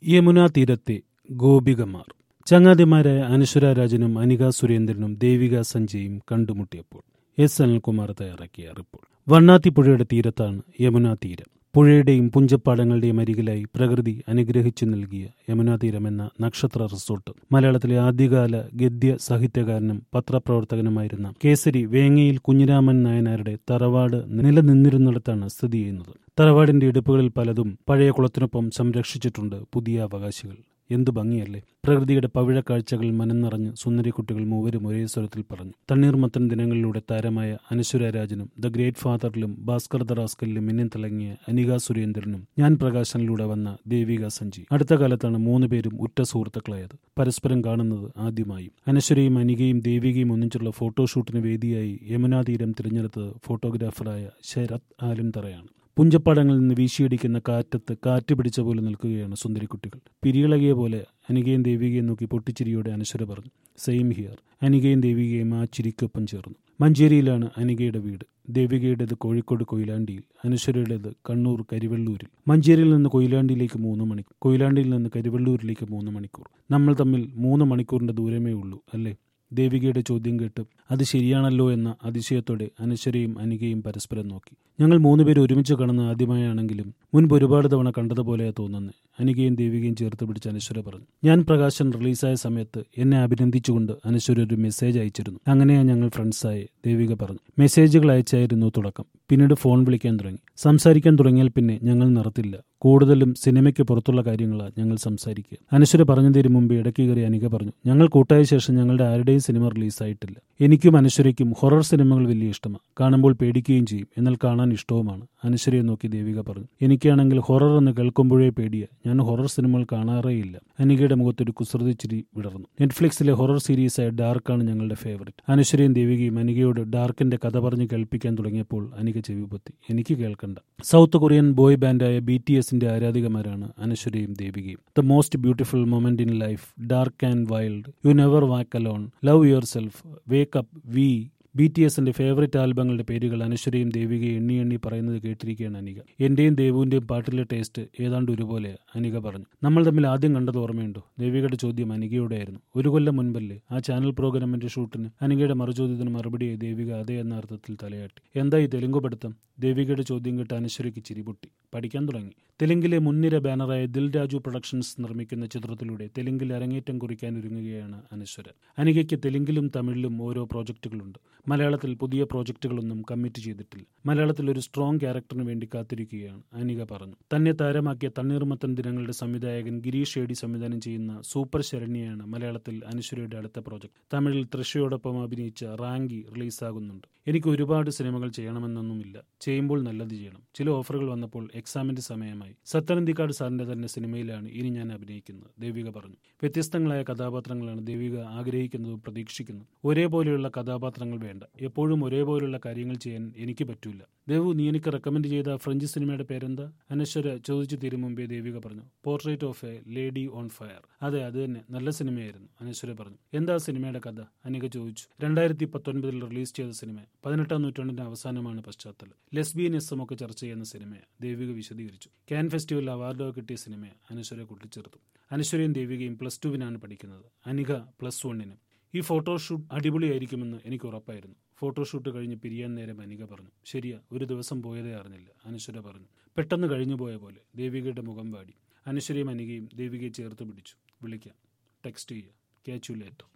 യമുനാ തീരത്തെ ഗോപികമാർ ചങ്ങാതിമാരായ അനശ്വര രാജനും അനിക സുരേന്ദ്രനും ദേവിക സഞ്ജയും കണ്ടുമുട്ടിയപ്പോൾ എസ് അനിൽകുമാർ തയ്യാറാക്കിയ റിപ്പോർട്ട് വണ്ണാത്തിപ്പുഴയുടെ തീരത്താണ് യമുനാ തീരം പുഴയുടെയും പുഞ്ചപ്പാടങ്ങളുടെയും അരികിലായി പ്രകൃതി അനുഗ്രഹിച്ചു നൽകിയ യമുനാ തീരം എന്ന നക്ഷത്ര റിസോർട്ട് മലയാളത്തിലെ ആദ്യകാല ഗദ്യ സാഹിത്യകാരനും പത്രപ്രവർത്തകനുമായിരുന്ന കേസരി വേങ്ങയിൽ കുഞ്ഞിരാമൻ നായനാരുടെ തറവാട് നിലനിന്നിരുന്നിടത്താണ് സ്ഥിതി ചെയ്യുന്നത് തറവാടിന്റെ ഇടുപ്പുകളിൽ പലതും പഴയ കുളത്തിനൊപ്പം സംരക്ഷിച്ചിട്ടുണ്ട് പുതിയ അവകാശികൾ എന്തു ഭംഗിയല്ലേ പ്രകൃതിയുടെ പവിഴ കാഴ്ചകൾ മനംനിറഞ്ഞ് സുന്ദരിക്കുട്ടികൾ മൂവരും ഒരേ സ്വരത്തിൽ പറഞ്ഞു തണ്ണീർമത്തൻ ദിനങ്ങളിലൂടെ താരമായ അനശ്വര രാജനും ദ ഗ്രേറ്റ് ഫാദറിലും ഭാസ്കർ ദറാസ്കലിലും മിന്നം തിളങ്ങിയ അനിക സുരേന്ദ്രനും ഞാൻ പ്രകാശനിലൂടെ വന്ന ദേവിക സഞ്ജി അടുത്ത കാലത്താണ് മൂന്ന് പേരും ഉറ്റ സുഹൃത്തുക്കളായത് പരസ്പരം കാണുന്നത് ആദ്യമായും അനശ്വരയും അനികയും ദേവികയും ഒന്നിച്ചുള്ള ഫോട്ടോഷൂട്ടിന് വേദിയായി യമുനാ തീരം തിരഞ്ഞെടുത്തത് ഫോട്ടോഗ്രാഫറായ ശരത് ആലിൻതറയാണ് പുഞ്ചപ്പാടങ്ങളിൽ നിന്ന് വീശിയടിക്കുന്ന കാറ്റത്ത് കാറ്റ് പിടിച്ച പോലെ നിൽക്കുകയാണ് സുന്ദരിക്കുട്ടികൾ പിരിയിളകിയ പോലെ അനികയും ദേവികയും നോക്കി പൊട്ടിച്ചിരിയോടെ അനശ്വര പറഞ്ഞു സെയിം ഹിയർ അനികയും ദേവികയും ആ ചിരിക്കൊപ്പം ചേർന്നു മഞ്ചേരിയിലാണ് അനികയുടെ വീട് ദേവികയുടേത് കോഴിക്കോട് കൊയിലാണ്ടിയിൽ അനശ്വരയുടേത് കണ്ണൂർ കരിവെള്ളൂരിൽ മഞ്ചേരിയിൽ നിന്ന് കൊയിലാണ്ടിയിലേക്ക് മൂന്ന് മണിക്കൂർ കൊയിലാണ്ടിയിൽ നിന്ന് കരിവെള്ളൂരിലേക്ക് മൂന്ന് മണിക്കൂർ നമ്മൾ തമ്മിൽ മൂന്ന് മണിക്കൂറിന്റെ ദൂരമേ ഉള്ളൂ അല്ലേ ദേവികയുടെ ചോദ്യം കേട്ട് അത് ശരിയാണല്ലോ എന്ന അതിശയത്തോടെ അനശ്വരയും അനികയും പരസ്പരം നോക്കി ഞങ്ങൾ മൂന്നുപേരും ഒരുമിച്ച് കാണുന്ന ആദ്യമായാണെങ്കിലും മുൻപ് ഒരുപാട് തവണ കണ്ടതുപോലെയാ തോന്നുന്നത് അനികയും ദേവികയും ചേർത്ത് പിടിച്ച് അനശ്വര പറഞ്ഞു ഞാൻ പ്രകാശൻ റിലീസായ സമയത്ത് എന്നെ അഭിനന്ദിച്ചുകൊണ്ട് അനശ്വര ഒരു മെസ്സേജ് അയച്ചിരുന്നു അങ്ങനെയാ ഞങ്ങൾ ഫ്രണ്ട്സായി ദേവിക പറഞ്ഞു മെസ്സേജുകൾ അയച്ചായിരുന്നു തുടക്കം പിന്നീട് ഫോൺ വിളിക്കാൻ തുടങ്ങി സംസാരിക്കാൻ തുടങ്ങിയാൽ പിന്നെ ഞങ്ങൾ നിർത്തില്ല കൂടുതലും സിനിമയ്ക്ക് പുറത്തുള്ള കാര്യങ്ങളാണ് ഞങ്ങൾ സംസാരിക്കുക അനശ്വര പറഞ്ഞതിന് മുമ്പ് ഇടയ്ക്ക് കയറി അനിക പറഞ്ഞു ഞങ്ങൾ കൂട്ടായ ശേഷം ഞങ്ങളുടെ ആരുടെയും സിനിമ റിലീസായിട്ടില്ല എനിക്കും അനശ്വരയ്ക്കും ഹൊറർ സിനിമകൾ വലിയ ഇഷ്ടമാണ് കാണുമ്പോൾ പേടിക്കുകയും ചെയ്യും എന്നാൽ കാണാൻ ഇഷ്ടവുമാണ് അനശ്വരയെ നോക്കി ദേവിക പറഞ്ഞു എനിക്കാണെങ്കിൽ ഹൊറർ എന്ന് കേൾക്കുമ്പോഴേ പേടിയ ഞാൻ ഹൊറർ സിനിമകൾ കാണാറേയില്ല അനികയുടെ മുഖത്തൊരു കുസൃതി ചിരി വിടർന്നു നെറ്റ്ഫ്ലിക്സിലെ ഹൊറർ സീരീസായ ഡാർക്കാണ് ഞങ്ങളുടെ ഫേവറേറ്റ് അനശ്വരയും ദേവികയും അനികയോട് ഡാർക്കിന്റെ കഥ പറഞ്ഞ് കേൾപ്പിക്കാൻ തുടങ്ങിയപ്പോൾ അനിക ചെവിപൊത്തി എനിക്ക് കേൾക്കണ്ട സൗത്ത് കൊറിയൻ ബോയ് ബാൻഡായ ബി ടി എസിന്റെ ആരാധികമാരാണ് അനശ്വരയും ദേവികയും The Most Beautiful Moment in Life Dark and Wild You Never Walk Alone Love Yourself Wake Up V B T എസിന്റെ ഫേവറേറ്റ് ആൽബങ്ങളുടെ പേരുകൾ അനശ്വരയും ദേവികയും എണ്ണി എണ്ണി പറയുന്നത് കേട്ടിരിക്കുകയാണ് അനിക എന്റെയും ദേവുവിന്റെയും പാട്ടിലെ ടേസ്റ്റ് ഏതാണ്ട് ഒരുപോലെ അനിക പറഞ്ഞു നമ്മൾ തമ്മിൽ ആദ്യം കണ്ടത് ഓർമ്മയുണ്ടോ ദേവികയുടെ ചോദ്യം അനികയോടെയായിരുന്നു ഒരു കൊല്ലം മുൻപല്ലേ ആ ചാനൽ പ്രോഗ്രാമിന്റെ ഷൂട്ടിന് അനികയുടെ മറുചോദ്യത്തിന് മറുപടിയായി ദേവിക അതേ എന്ന അർത്ഥത്തിൽ തലയാട്ടി എന്താ ഈ തെലുങ്ക് പഠിത്തം ദേവികയുടെ ചോദ്യം കേട്ട് അനശ്വരയ്ക്ക് ചിരിപൊട്ടി പഠിക്കാൻ തുടങ്ങി തെലുങ്കിലെ മുൻനിര ബാനറായ ദിൽ രാജു പ്രൊഡക്ഷൻസ് നിർമ്മിക്കുന്ന ചിത്രത്തിലൂടെ തെലുങ്കിൽ അരങ്ങേറ്റം കുറിക്കാൻ ഒരുങ്ങുകയാണ് അനശ്വര അനികയ്ക്ക് തെലുങ്കിലും തമിഴിലും ഓരോ പ്രോജക്റ്റുകളുണ്ട് മലയാളത്തിൽ പുതിയ പ്രോജക്റ്റുകളൊന്നും കമ്മിറ്റ് ചെയ്തിട്ടില്ല മലയാളത്തിൽ ഒരു സ്ട്രോങ് ക്യാരക്ടറിന് വേണ്ടി കാത്തിരിക്കുകയാണ് അനിക പറഞ്ഞു തന്നെ താരമാക്കിയ തണ്ണീർമത്തൻ ദിനങ്ങളുടെ സംവിധായകൻ ഗിരീഷ് ഏടി സംവിധാനം ചെയ്യുന്ന സൂപ്പർ ശരണ്യയാണ് മലയാളത്തിൽ അനശ്വരയുടെ അടുത്ത പ്രോജക്ട് തമിഴിൽ തൃശയോടൊപ്പം അഭിനയിച്ച റാങ്കി റിലീസാകുന്നുണ്ട് എനിക്ക് ഒരുപാട് സിനിമകൾ ചെയ്യണമെന്നൊന്നുമില്ല ചെയ്യുമ്പോൾ നല്ലത് ചെയ്യണം ചില ഓഫറുകൾ വന്നപ്പോൾ എക്സാമിന്റെ സമയമായി സത്യനന്ദിക്കാട് സാറിന്റെ തന്നെ സിനിമയിലാണ് ഇനി ഞാൻ അഭിനയിക്കുന്നത് ദേവിക പറഞ്ഞു വ്യത്യസ്തങ്ങളായ കഥാപാത്രങ്ങളാണ് ദേവിക ആഗ്രഹിക്കുന്നതും പ്രതീക്ഷിക്കുന്നതും ഒരേപോലെയുള്ള കഥാപാത്രങ്ങൾ വേണ്ട എപ്പോഴും ഒരേപോലെയുള്ള കാര്യങ്ങൾ ചെയ്യാൻ എനിക്ക് പറ്റൂല ദേവു നീ എനിക്ക് റെക്കമെൻഡ് ചെയ്ത ഫ്രഞ്ച് സിനിമയുടെ പേരെന്താ അനശ്വര ചോദിച്ചു തീരും മുമ്പേ ദേവിക പറഞ്ഞു Portrait of a Lady on Fire അതെ അത് തന്നെ നല്ല സിനിമയായിരുന്നു അനശ്വര പറഞ്ഞു എന്താ സിനിമയുടെ കഥ അനിക ചോദിച്ചു രണ്ടായിരത്തി പത്തൊൻപതിൽ റിലീസ് ചെയ്ത സിനിമ പതിനെട്ടാം നൂറ്റാണ്ടിന്റെ അവസാനമാണ് പശ്ചാത്തലം ലെസ്ബിയനിസം ഒക്കെ ചർച്ച ചെയ്യുന്ന സിനിമയാണ് ദേവിക വിശദീകരിച്ചു ക്യാൻ ഫെസ്റ്റിവലിൽ അവാർഡൊക്കെ കിട്ടിയ സിനിമയാണ് അനശ്വര കൂട്ടിച്ചേർത്തു അനശ്വരയും ദേവികയും പ്ലസ് ടുവിനാണ് പഠിക്കുന്നത് അനിക പ്ലസ് വണ്ണിന് ഈ ഫോട്ടോഷൂട്ട് അടിപൊളിയായിരിക്കുമെന്ന് എനിക്ക് ഉറപ്പായിരുന്നു ഫോട്ടോഷൂട്ട് കഴിഞ്ഞ് പിരിയാൻ നേരം അനിക പറഞ്ഞു ശരിയാ ഒരു ദിവസം പോയതേ അറിഞ്ഞില്ല അനശ്വര പറഞ്ഞു പെട്ടെന്ന് കഴിഞ്ഞു പോയ പോലെ ദേവികയുടെ മുഖം വാടി അനശ്വരയും അനികയും ദേവികയെ ചേർത്ത് പിടിച്ചു വിളിക്കാം ടെക്സ്റ്റ് ചെയ്യുക ക്യാച്ച് യു ലേറ്റർ